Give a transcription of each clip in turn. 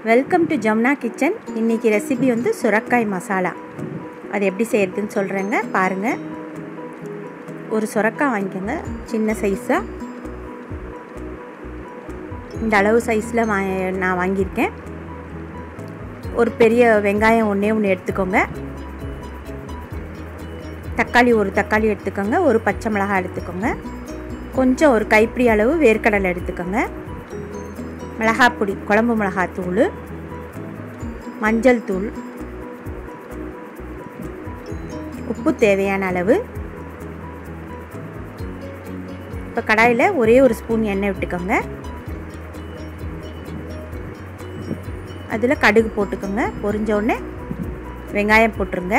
welcome to Jamuna kitchen இன்றைக்கி recipe வந்து சுரக்காய் மசாலா அது எப்படி செய்கிறதுன்னு சொல்கிறேங்க பாருங்கள் ஒரு சுரக்காய் வாங்கிக்கோங்க சின்ன சைஸாக இந்த அளவு சைஸில் வா நான் வாங்கியிருக்கேன் ஒரு பெரிய வெங்காயம் ஒன்றே ஒன்று எடுத்துக்கோங்க தக்காளி ஒரு தக்காளி எடுத்துக்கோங்க ஒரு பச்சை மிளகாய் எடுத்துக்கோங்க கொஞ்சம் ஒரு கைப்பிடி அளவு வேர்க்கடலை எடுத்துக்கோங்க மிளகாய் பொடி குழம்பு மிளகாய் தூள் மஞ்சள் தூள் உப்பு தேவையான அளவு இப்போ கடாயில் ஒரே ஒரு ஸ்பூன் எண்ணெய் விட்டுக்கோங்க அதில் கடுகு போட்டுக்கோங்க பொரிஞ்ச உடனே வெங்காயம் போட்டுருங்க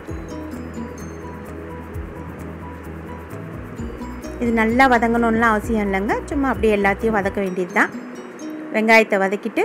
இது நல்லா வதங்கணும்லாம் அவசியம் இல்லைங்க சும்மா அப்படியே எல்லாத்தையும் வதக்க வேண்டியது தான் வெங்காயத்தை வதக்கிட்டு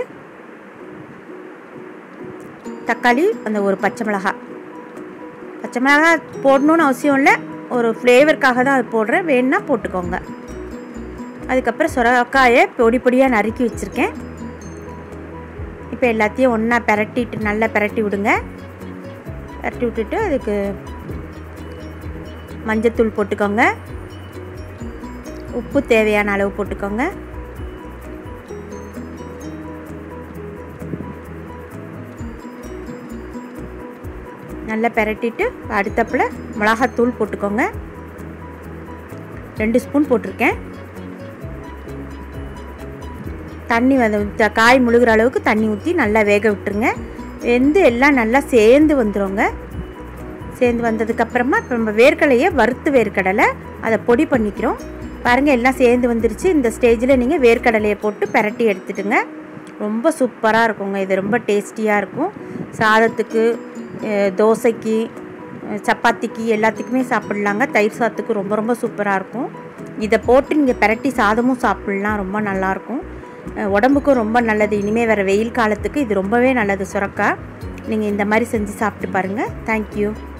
தக்காளி அந்த ஒரு பச்சை மிளகாய் பச்சை மிளகாய் போடணுன்னு அவசியம் இல்லை ஒரு ஃப்ளேவருக்காக தான் அது போடுறேன் வேணுன்னா போட்டுக்கோங்க அதுக்கப்புறம் சுரக்காயை பொடி பொடியாக நறுக்கி வச்சுருக்கேன் இப்போ எல்லாத்தையும் ஒன்றா பெரட்டிட்டு நல்லா பெரட்டி விடுங்க பெரட்டி விட்டுட்டு அதுக்கு மஞ்சத்தூள் போட்டுக்கோங்க உப்பு தேவையான அளவு போட்டுக்கோங்க நல்லா பெரட்டிட்டு அடுத்தப்பில் மிளகாத்தூள் போட்டுக்கோங்க ரெண்டு ஸ்பூன் போட்டிருக்கேன் தண்ணி வந்து காய் முழுகிற அளவுக்கு தண்ணி ஊற்றி நல்லா வேக விட்டுருங்க வெந்து எல்லாம் நல்லா சேர்ந்து வந்துடுங்க சேர்ந்து வந்ததுக்கப்புறமா இப்போ நம்ம வேர்க்கடலையை வறுத்து வேர்க்கடலை அதை பொடி பண்ணிக்கிறோம் பாருங்கள் எல்லாம் சேர்ந்து வந்துருச்சு இந்த ஸ்டேஜில் நீங்கள் வேர்க்கடலையை போட்டு பெரட்டி எடுத்துட்டுங்க ரொம்ப சூப்பராக இருக்குங்க இது ரொம்ப டேஸ்டியாக இருக்கும் சாதத்துக்கு தோசைக்கு சப்பாத்திக்கு எல்லாத்துக்குமே சாப்பிட்லாங்க தயிர் சாதத்துக்கு ரொம்ப ரொம்ப சூப்பராக இருக்கும் இதை போட்டு நீங்கள் பெரட்டி சாதமும் சாப்பிட்லாம் ரொம்ப நல்லாயிருக்கும் உடம்புக்கும் ரொம்ப நல்லது இனிமேல் வேறு வெயில் காலத்துக்கு இது ரொம்பவே நல்லது சுரக்கா நீங்கள் இந்த மாதிரி செஞ்சு சாப்பிட்டு பாருங்கள் தேங்க்யூ